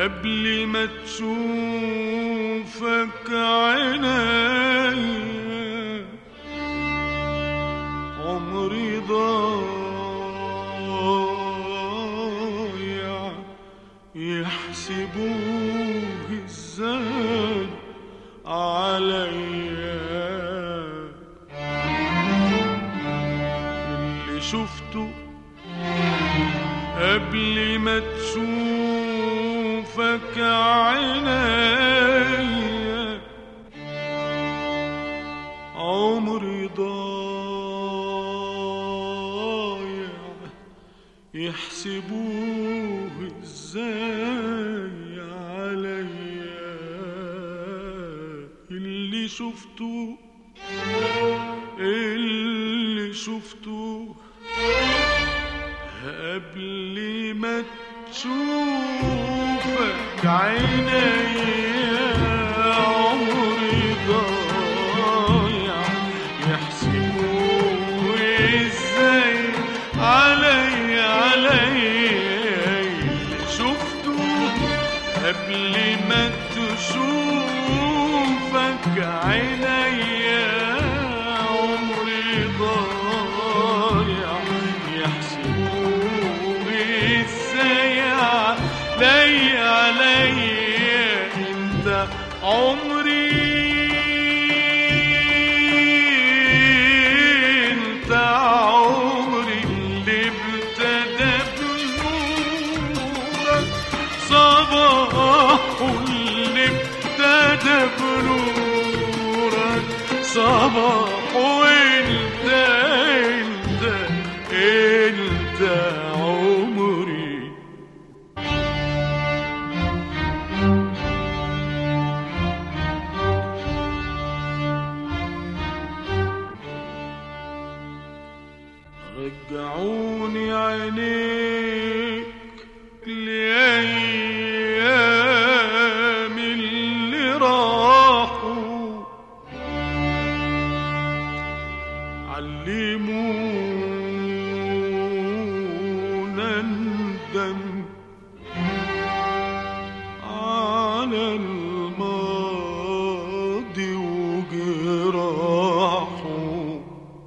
قبل ما تشوفك عيني عمري ضايع يحسبوه ازاي عليا اللي شفته قبل ما تشوفك عيني عمري ضايع يحسبوه ازاي عليا اللي شفته اللي شفته قبل ما تشوفك عيني عمري ضايع يحسبوه ازاي علي علي اللي شفته قبل ما تشوفك عيني عمري ضايع يحسبوه ازاي علي علي انت عمري انت عمري اللي ابتدى بنورك صباح اللي ابتدى بنورك صباح وانت انت انت عمري رجعوني عينيك لأيام اللي راحوا علمونا ندم على الماضي وجراحه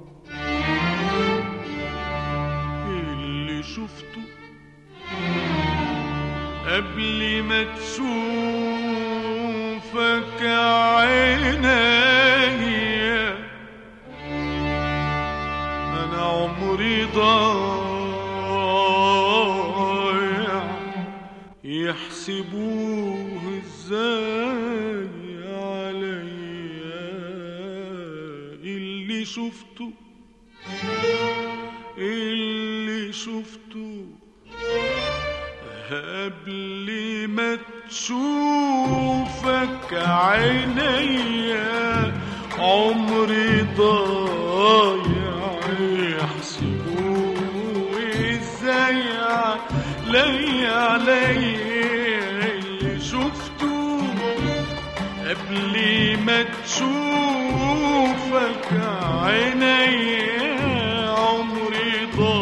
اللي شفته قبل ما تشوفك عيني انا عمري ضايع يحسبوه ازاي عليا اللي شفته اللي شفته قبل ما تشوفك عيني عمري ضايع يحسبوه ازاي علي علي اللي شفته قبل ما تشوفك عيني عمري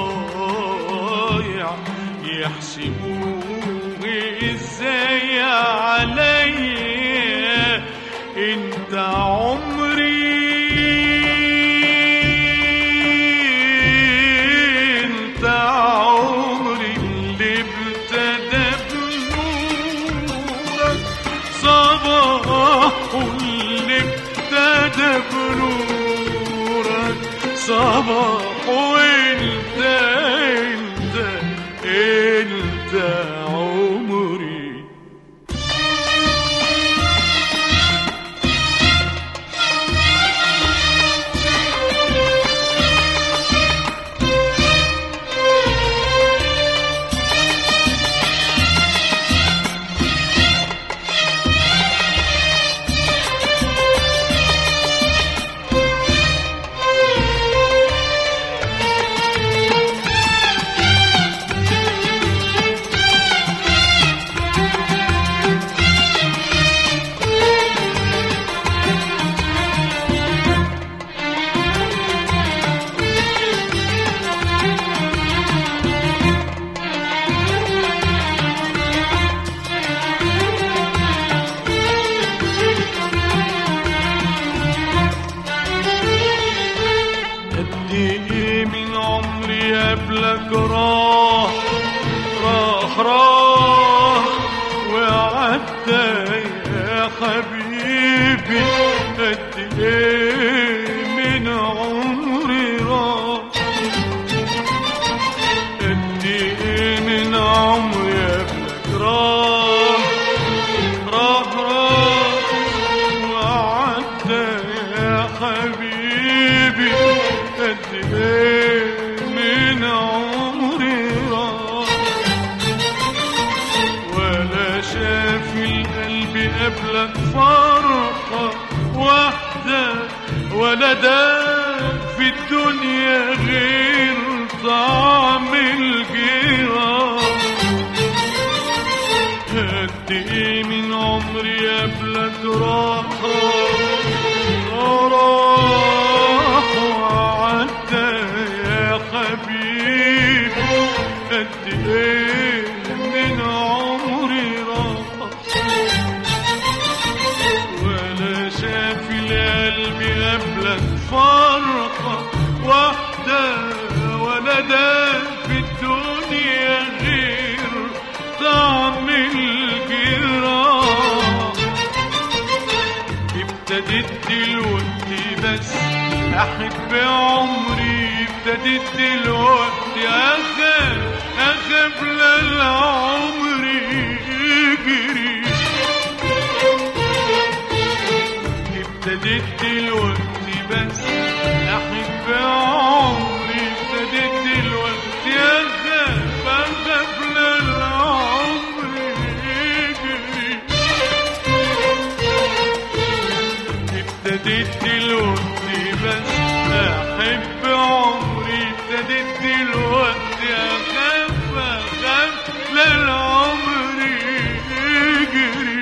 ضايع يحسبوه ازاي عليا انت عمري انت عمري اللي ابتدى بنورك صباح اللي ابتدى بنورك صباح وانت انت انت عمري قد ايه من عمري قبلك راح راح راح وعدى يا حبيبي قد ايه من عمري راح قد ايه من عمري قبلك راح راح راح وعدى يا حبيبي قد ايه من عمري راح ولا شاف القلب قبلك فرحة واحدة ولا داق في الدنيا غير طعم الجراح قد ايه من عمري قبلك راح راح وعدى يا حبيبي قد ايه من عمري راح ولا شاف القلب قبلك فرحة واحدة ولا داق في الدنيا غير طعم الجراح ابتديت دلوقتي بس احب عمري ابتديت دلوقتي اخاف اخاف للعمر يجري ابتديت دلوقتي بس احب عمري ابتديت دلوقتي اخاف اخاف للعمر يجري ابتديت دلوقتي بس احب عمري ابتديت دلوقتي اخاف اخاف للعمر يجري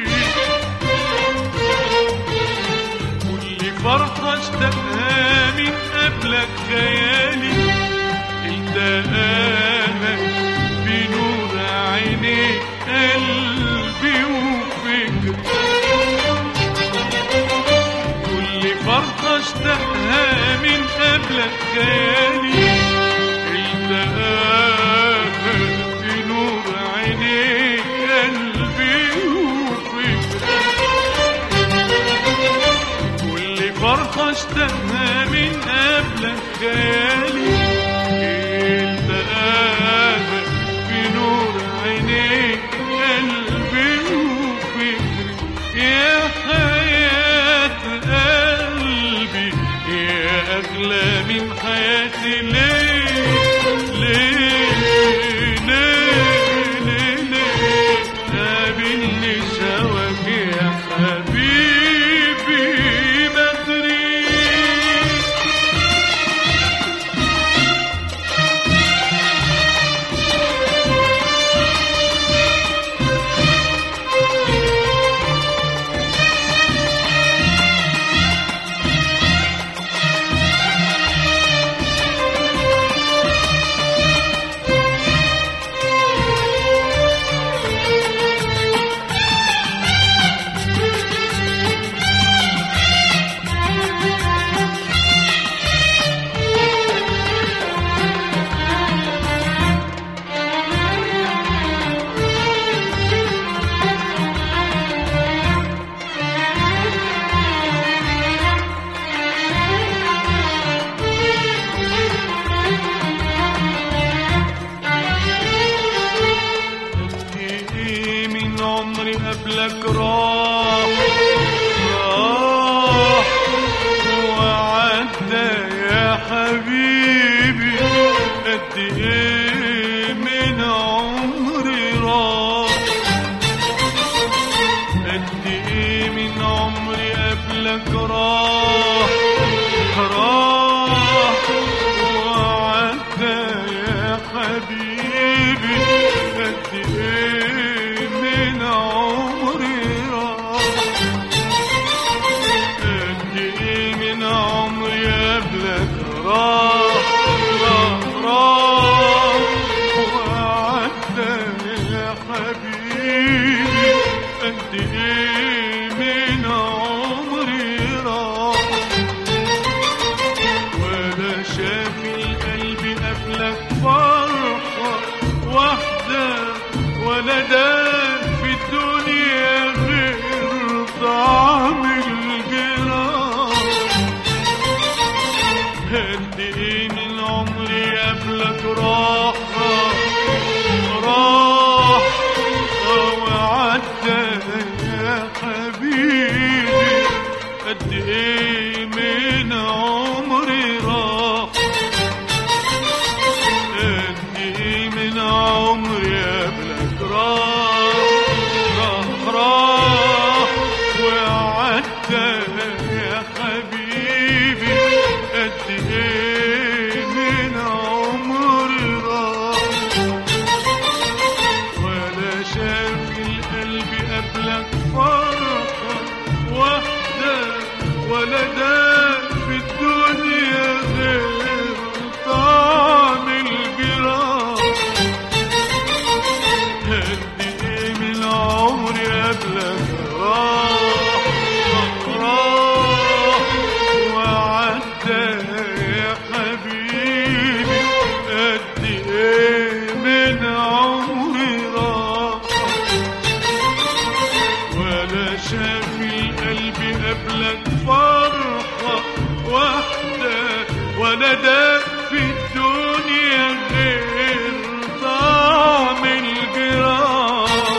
كل فرحة اشتقها من قبلك خيالي التقاها بنور عينيك قلبي وفكري كل فرحة اشتقها من قبلك خيالي التقاها بنور عينيك قلبي وفكري كل فرحة اشتقها من قبلك خيالي التقاها في نور عينيك قلبي وفكري يا حياة قلبي يا أغلى من حياتي ليه ليه ليه ليه ليه قابلني شواك يا حبيبي بدري ايه من عمري قبلك راح راح وعدى يا حبيبي قد ايه من عمري راح قد ايه من عمري قبلك راح راح وعدى يا حبيبي قد ايه من عمري راح قد ايه من عمري قبلك راح راح راح وعدى يا حبيبي قد ايه من عمري راح ولا شاف القلب قبلك فرحة واحدة ولا دام في الدنيا غير طعم الجراح قد ايه من عمري قبلك راحة راحة وعدى يا حبيبي قد ايه من عمري راح قد ايه من عمري قبلك راح راح راح وعدى يا حبيبي قد ايه من عمري راح ولا شاف القلب قبلك فرحة واحدة ولا دام في الدنيا غير طعم الجراح قد ايه من عمري قبلك راح راح وعدى يا حبيبي قد ايه من عمري راح ولا شاف القلب قبلك فرحة واحدة ولا داء في الدنيا غير طعم الجراح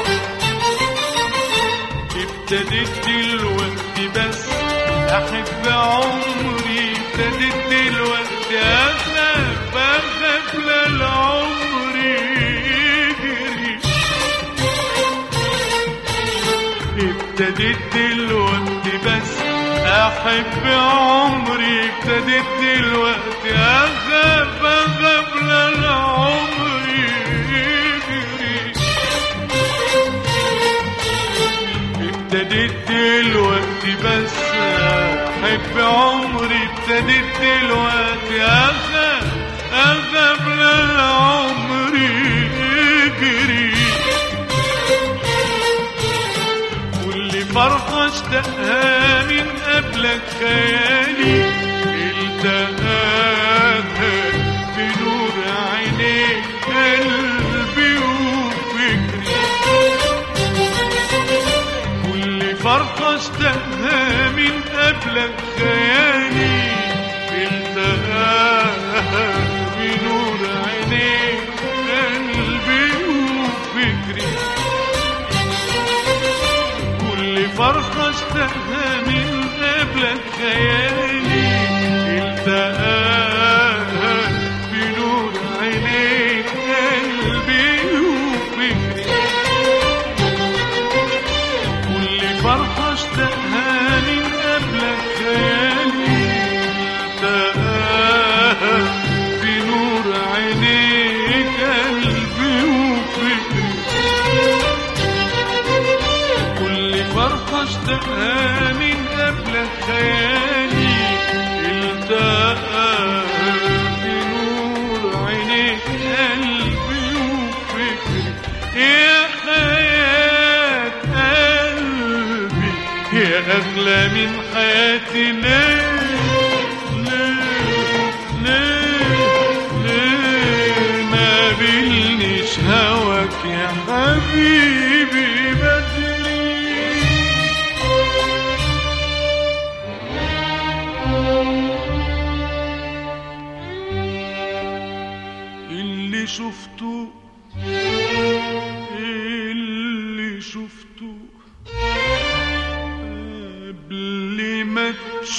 ابتديت دلوقتي بس احب عمري ابتديت دلوقتي اخاف اخاف للعمر يجري ابتديت دلوقتي بس احب عمري ابتديت دلوقتي اخاف اخاف للعمر يجري ابتديت دلوقتي بس احب عمري ابتديت دلوقتي اخاف اخاف للعمر يجري كل فرحة اشتقها من قبلك خيالي التقاها بنور عينيك قلبي وفكري كل فرحة اشتقها من قبلك خيالي التقاها بنور عينيك قلبي وفكري كل فرحة اشتقها من قبلك خيالي التقاها بنور عينيك قلبي وفكري كل فرحة اشتقها من قبلك خيالي التقاها بنور عينيك قلبي وفكري كل فرحة اشتقها من قبلك خيالي التقى بنور عينيك قلبي وفكري يا حياة قلبي يا أغلى من حياتي ليه ليه ليه ليه ما بلنيش هواك يا حبيبي بدري اللي شفته اللي شفته قبل ما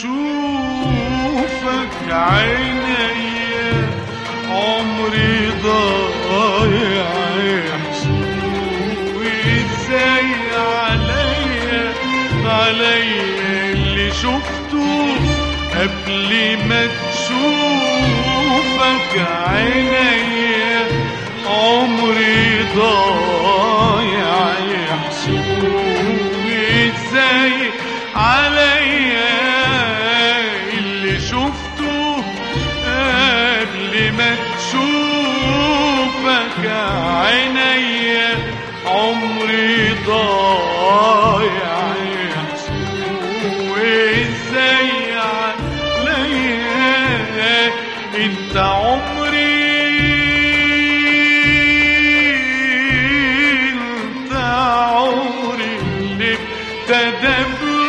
تشوفك عينيا عمري ضايع يحسبوا ازاي عليا عليا اللي شفته قبل ما تشوفك عينيا عمري ضايع يحسبوا ازاي عليا اللي شفته قبل ما تشوفك عينيا عمري ضايع يحسبوا ازاي عليا انت عمري انت عمري اللي ابتدى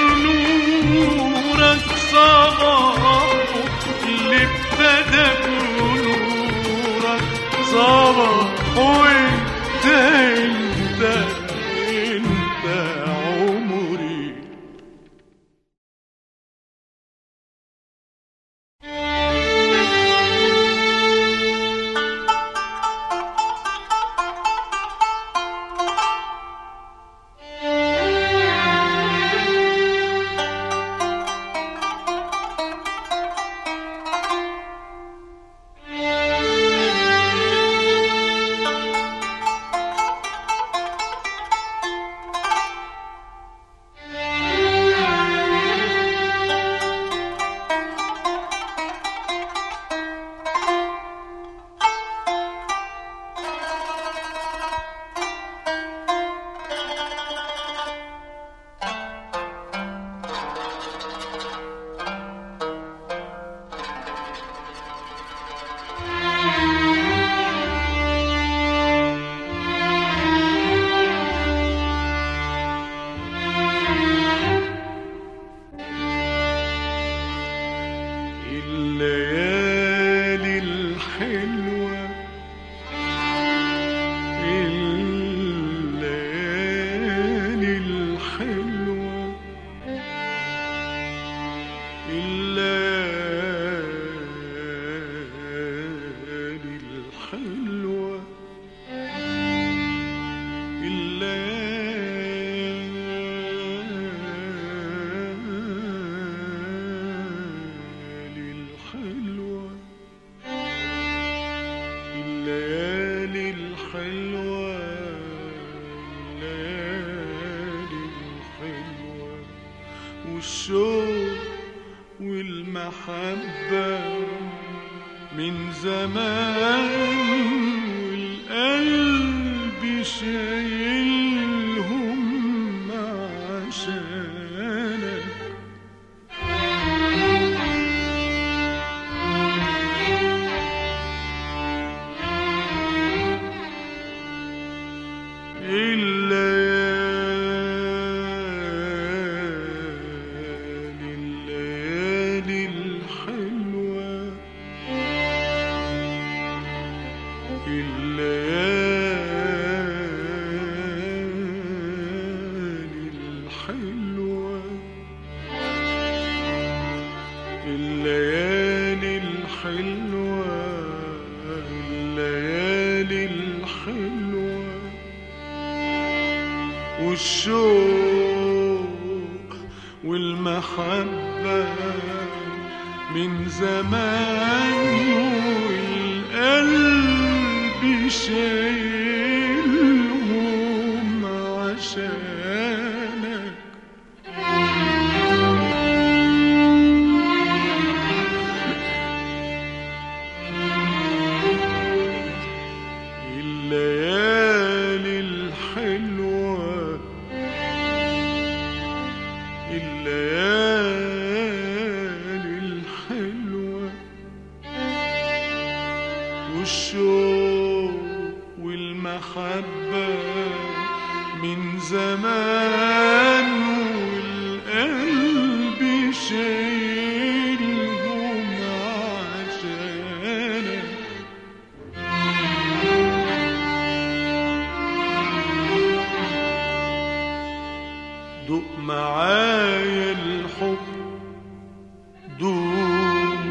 بنورك صباح اللي ابتدى بنورك صباح وانت انت انت عمري الليالي الحلوة الليالي الحلوة الليالي الحلوة الليالي الحلوة الليالي الحلوة الليالي الحلوة والشوق والمحبة من زمان والقلب شايلهم عشانك الليالي الليالي الحلوة الليالي الحلوة الليالي الحلوة الليالي الحلوة والشوق والمحبة من زمان والقلب شايلهم عشانك الليالي الحلوة الليالي الحلوة والشوق والمحبة من زمان والقلب شايلهم عشانك دوق معايا الحب دوق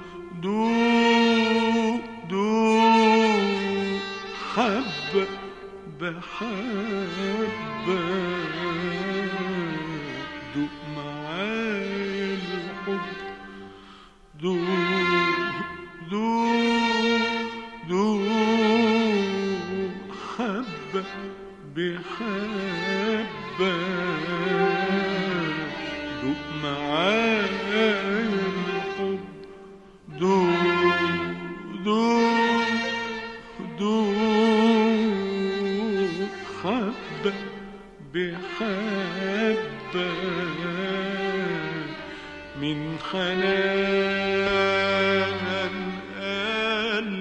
دوق دوق حبة بحبة دوق معايا الحب دوق دوق دوق حبة بحبة دوق معايا الحب دوق دوق دوق حبة بحبة من حنان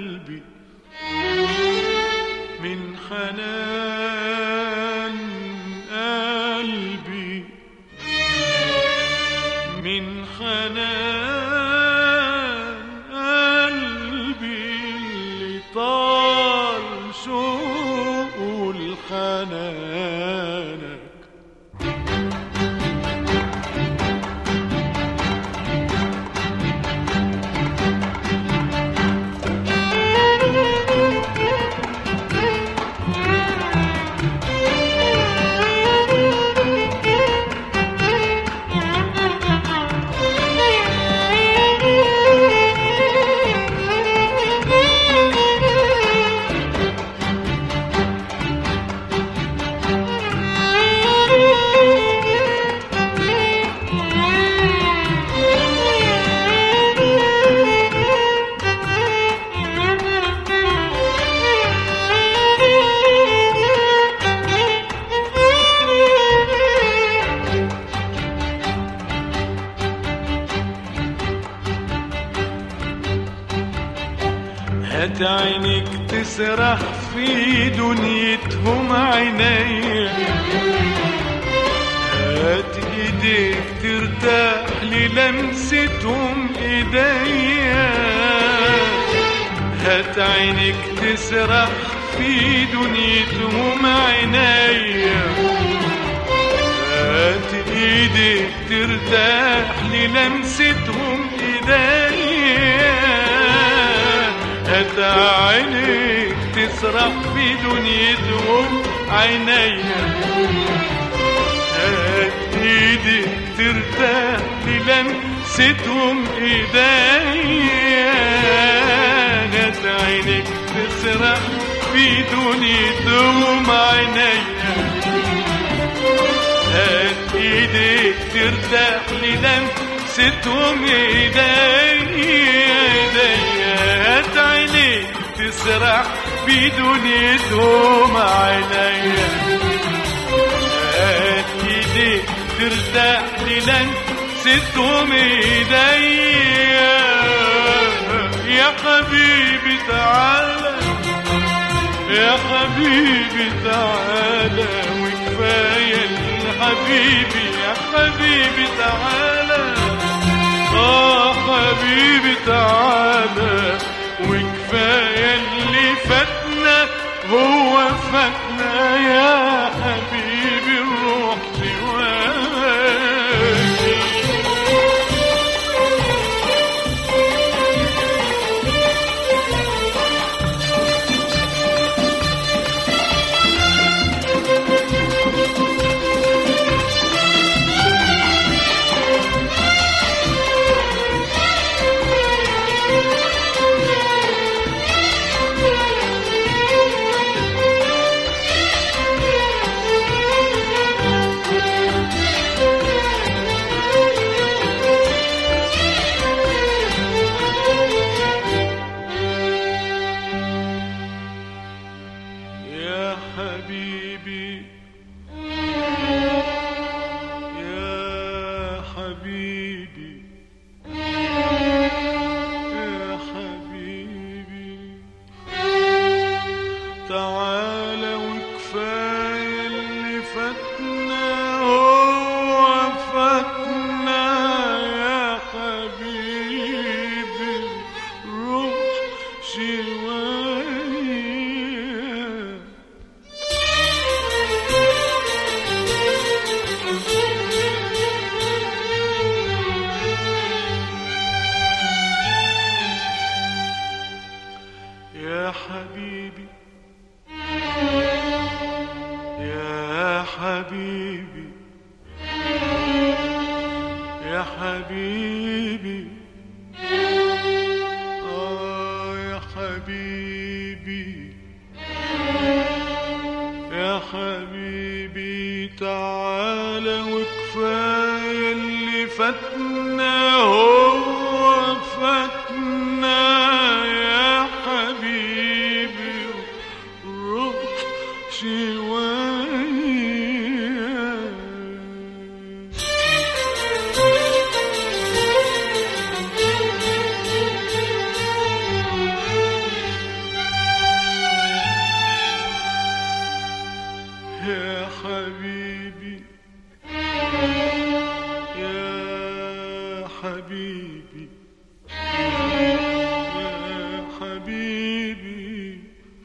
هات عينك تسرح في دنيتهم عينيا هات ايديك ترتاح للمستهم ايديا هات عينك تسرح في دنيتهم عينيا هات ايدك ترتاح للمستهم ايديا هات عينك تسرح في دنيتهم عينيا هات ايدك ترتاح للمستهم ايديا هات عينك تسرح في دنيتهم عينيا هات ايديك ترتاح للمستهم ايديا ايديا هات عينيك تسرح في دنيتهم عينيا هات ايديك ترتاح للمستهم ايديا يا حبيبي تعالى يا حبيبي تعالى وكفاية حبيبي يا حبيبي تعالى اه حبيبي تعالى وكفاية اللي فاتنا هو فاتنا يا حبيبي الروح سواك يا حبيبي يا حبيبي يا حبيبي تعالى وكفاية اللي فاتنا هو فاتنا يا حبيبي روح شوية يا حبيبي يا حبيبي يا حبيبي آه يا حبيبي يا حبيبي تعالى وكفاية اللي فاتنا هو فاتنا يا حبيبي روح شوية يا حبيبي يا حبيبي يا حبيبي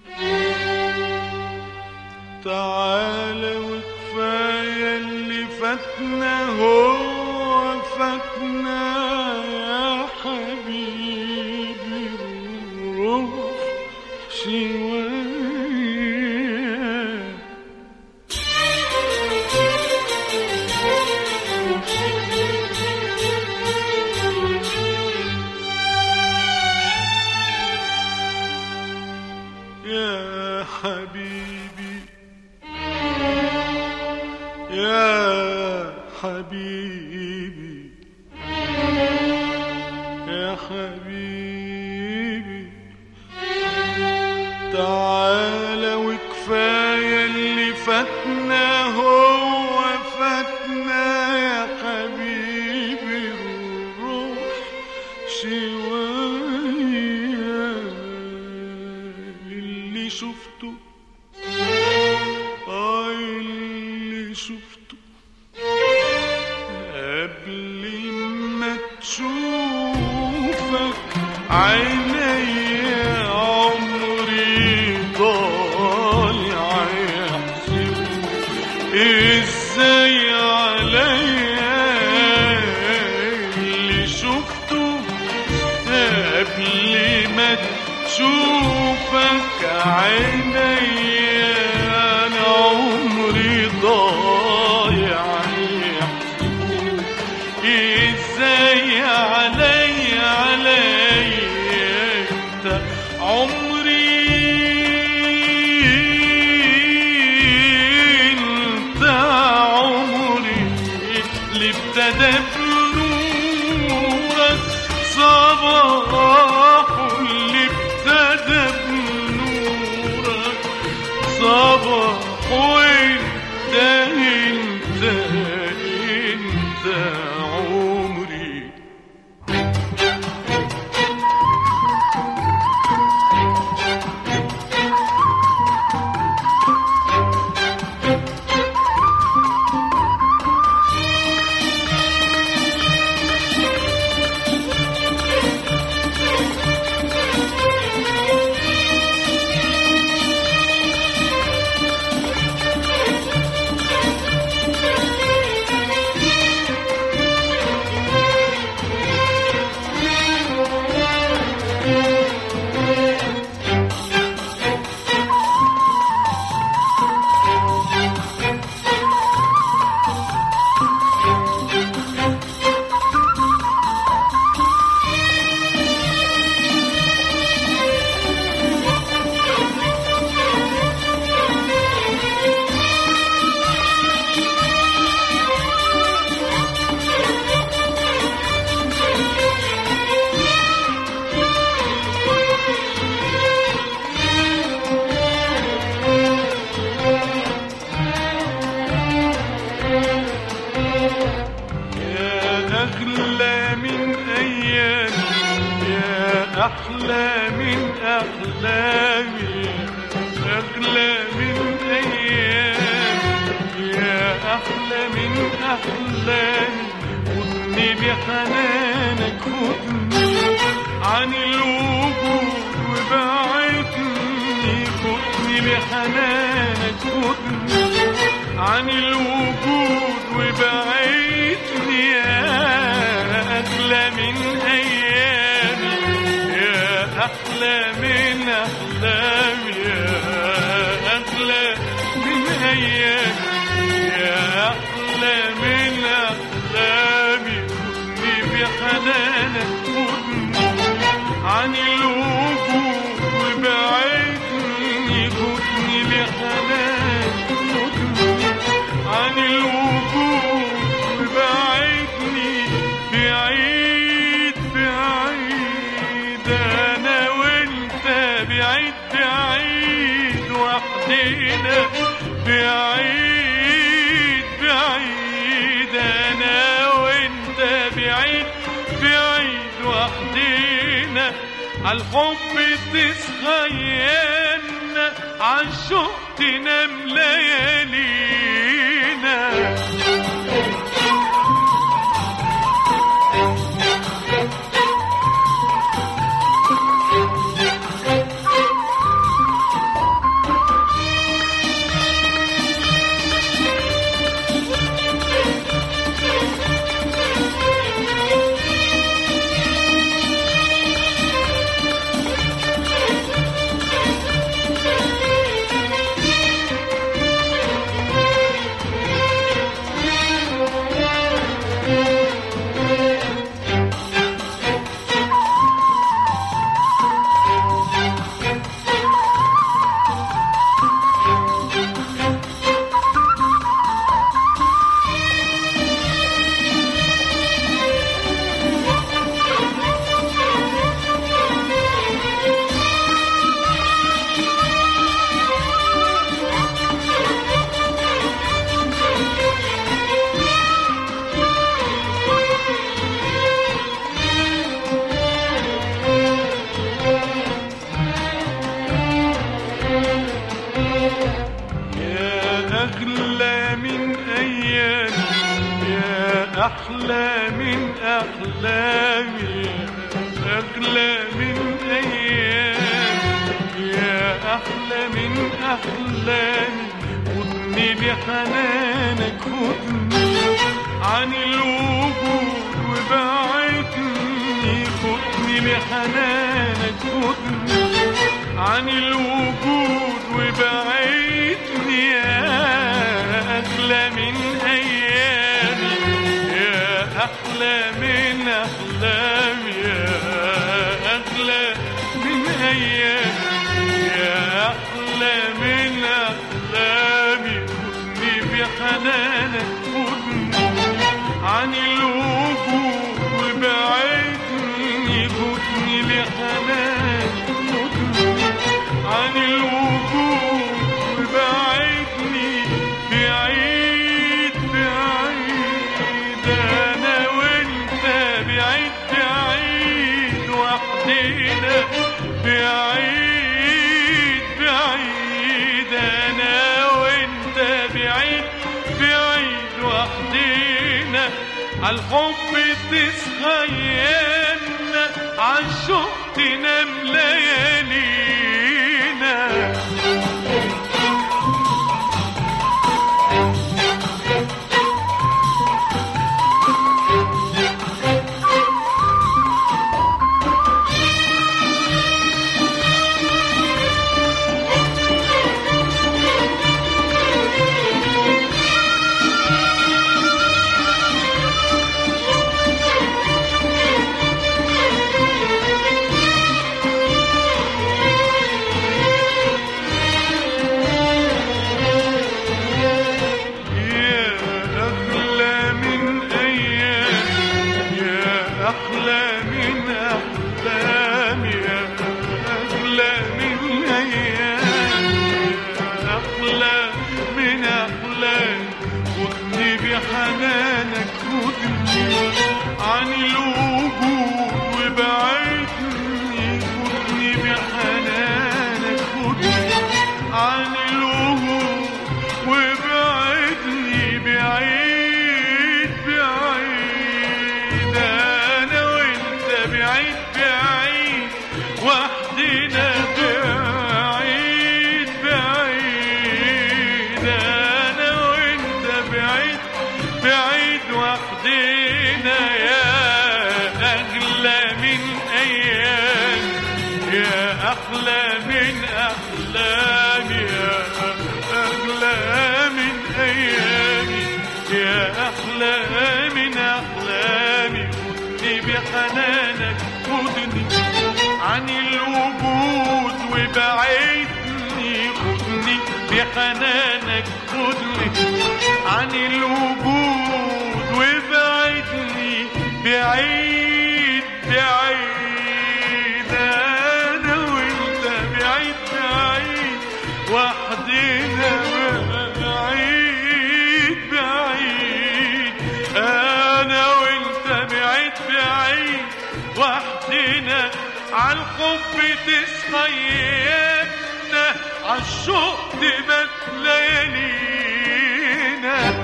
تعالى وكفاية اللي فاتنا هو فاتنا يا حبيبي روح شوية يا حبيبي يا حبيبي يا حبيبي تعالى وكفاية اللي فاتنا هو فاتنا يا حبيبي روح شوية شفته آه اللي شفته قبل ما تشوفك عيني عمري ضايع يحسبه ازاي عليا اللي شفته قبل ما تشوفك عيني انا عمري ضايع يحسبه ازاي علي علي انت عمري انت عمري اللي ابتدى بنورك صباح اللي ابتدى بنورك صباح وانت انت انت عمري يا أغلى من أيامي يا أحلى من أحلامي يا أغلى من أيامي يا أحلى من أحلامي خدني بحنانك خدني عن الوجود وبعدني خدني بحنانك خدني عن الوجود وبعدني يا أغلى من أيامي يا أحلى من أحلامي يا أغلى من أيامي يا أحلى من أحلامي خدني بحنانك خدني عن الوجود وبعدني خدني بحنانك خدني عن الوجود وبعدني بعيد بعيد انا وانت بعيد بعيد وحدينا بعيد بعيد انا وانت بعيد بعيد وحدينا عالحب تسخينا عالشوق تنام ليالينا أحلى من أحلامي أغلى من أيامي يا أحلى من أحلامي خدني بحنانك خدني عن الوجود وبعدني خدني بحنانك خدني عن الوجود وبعدني يا أغلى من أيامي يا أحلى من أحلامي يا أغلى من أيامي يا أحلى من أحلامي خدني بحنانك خدني عن الوجود وبعدني خدني بحنانك خدني عن الوجود وبعدني بعيد بعيد انا وانت بعيد بعيد وحدنا بعيد بعيد انا وانت بعيد بعيد وحدنا عالحب تسخينا عالشوق تنام ليالينا يا أغلى من أيام يا أحلى من أحلام يا أغلى من أيام يا أحلى من أحلام خدني بحنانك خدني عن الوجود وبعدني خدني بحنانك خدني عن الوجود وبعدني بعيد بعيد انا وانت بعيد بعيد وحدنا بعيد بعيد انا وانت بعيد بعيد وحدنا يا اغلى من ايام يا احلى من احلامي يا اغلى من ايامي يا احلى من احلامي خدني بحنانك خدني عن الوجود وبعدني خدني بحنانك خدني عن الوجود وبعدني بعيد بعيد انا وانت بعيد بعيد وحدنا بعيد بعيد انا وانت بعيد بعيد وحدنا عالحب تسخيبنا عالشوق تبات ليالينا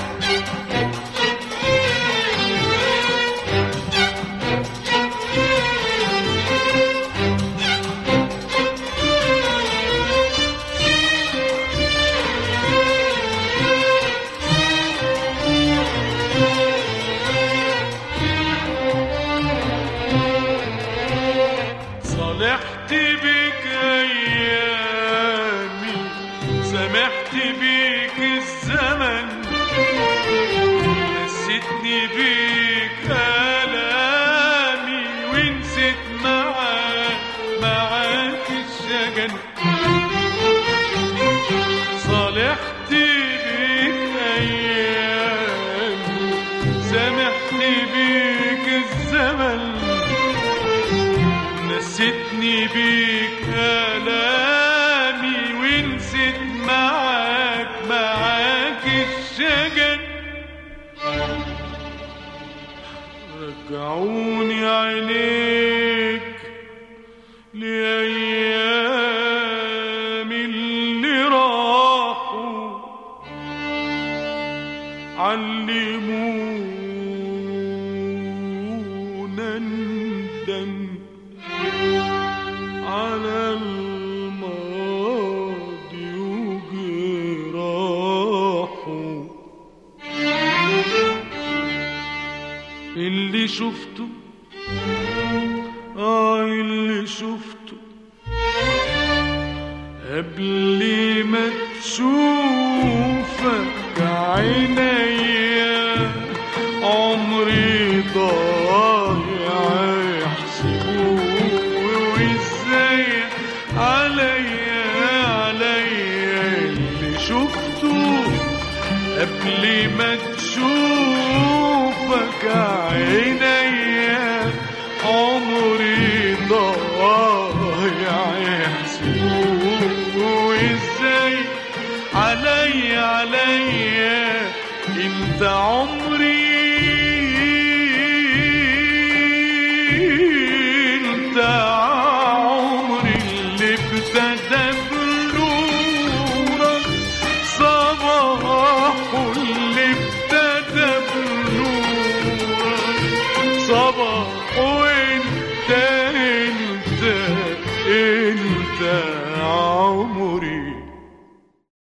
صالحت بك ايامي سمحت بيك الزمن نسيتني بيك الامي ونسيت معاك معاك الشجن صالحت بيك ايامي سمحت بيك الزمن نسيتني بيك آلامي ونسيت معاك معاك الشجن رجعوني عينيك لأيام اللي راحوا علموني شفته اه اللي شفته قبل ما تشوفك عينيا عمري ضايع يحسبوه وازاي عليا عليا اللي شفته قبل ما تشوفك عينيا عمري ضايع يحسبوه ازاي عليا عليا انت عمري